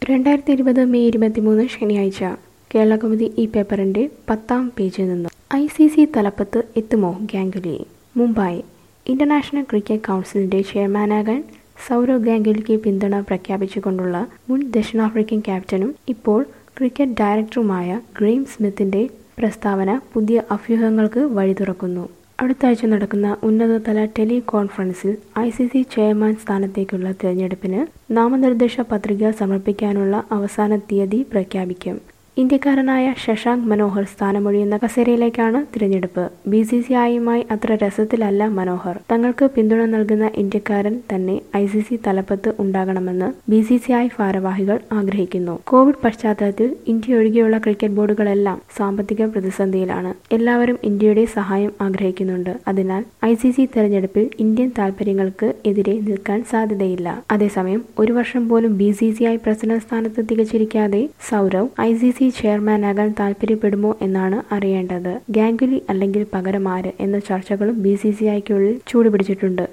രണ്ടായിരത്തി ഇരുപത് മെയ് ഇരുപത്തിമൂന്ന് ശനിയാഴ്ച കേരളകൗമുദി ഈ പേപ്പറിന്റെ പത്താം പേജിൽ നിന്ന് ഐ സി സി തലപ്പത്ത് എത്തുമോ ഗാംഗുലി മുംബൈ ഇന്റർനാഷണൽ ക്രിക്കറ്റ് കൗൺസിലിന്റെ ചെയർമാനാകാൻ സൗരവ് ഗാംഗുലിക്ക് പിന്തുണ പ്രഖ്യാപിച്ചുകൊണ്ടുള്ള മുൻ ദക്ഷിണാഫ്രിക്കൻ ക്യാപ്റ്റനും ഇപ്പോൾ ക്രിക്കറ്റ് ഡയറക്ടറുമായ ഗ്രെയിം സ്മിത്തിന്റെ പ്രസ്താവന പുതിയ അഭ്യൂഹങ്ങൾക്ക് വഴി തുറക്കുന്നു അടുത്ത ആഴ്ച നടക്കുന്ന ഉന്നതതല ടെലി കോൺഫറൻസിൽ ഐ സി സി ചെയർമാൻ സ്ഥാനത്തേക്കുള്ള തിരഞ്ഞെടുപ്പിന് നാമനിർദ്ദേശ പത്രിക സമർപ്പിക്കാനുള്ള അവസാന തീയതി പ്രഖ്യാപിക്കും ഇന്ത്യക്കാരനായ ശശാങ്ക് മനോഹർ സ്ഥാനമൊഴിയുന്ന കസേരയിലേക്കാണ് തിരഞ്ഞെടുപ്പ് ബി സി സി ഐയുമായി അത്ര രസത്തിലല്ല മനോഹർ തങ്ങൾക്ക് പിന്തുണ നൽകുന്ന ഇന്ത്യക്കാരൻ തന്നെ ഐ സി സി തലപ്പത്ത് ഉണ്ടാകണമെന്ന് ബി സി സി ഐ ഭാരവാഹികൾ ആഗ്രഹിക്കുന്നു കോവിഡ് പശ്ചാത്തലത്തിൽ ഇന്ത്യ ഒഴികെയുള്ള ക്രിക്കറ്റ് ബോർഡുകളെല്ലാം സാമ്പത്തിക പ്രതിസന്ധിയിലാണ് എല്ലാവരും ഇന്ത്യയുടെ സഹായം ആഗ്രഹിക്കുന്നുണ്ട് അതിനാൽ ഐ സി സി തെരഞ്ഞെടുപ്പിൽ ഇന്ത്യൻ താൽപര്യങ്ങൾക്ക് എതിരെ നിൽക്കാൻ സാധ്യതയില്ല അതേസമയം ഒരു വർഷം പോലും B C C I president സ്ഥാനത്ത് തികച്ചിരിക്കാതെ സൗരവ് ഐ സി സി ചെയർമാനാകാൻ താൽപര്യപ്പെടുമോ എന്നാണ് അറിയേണ്ടത് ഗാംഗുലി അല്ലെങ്കിൽ പകരം ആര് എന്ന ചർച്ചകളും ബി സി സി ഐക്കുള്ളിൽ ചൂടുപിടിച്ചിട്ടുണ്ട്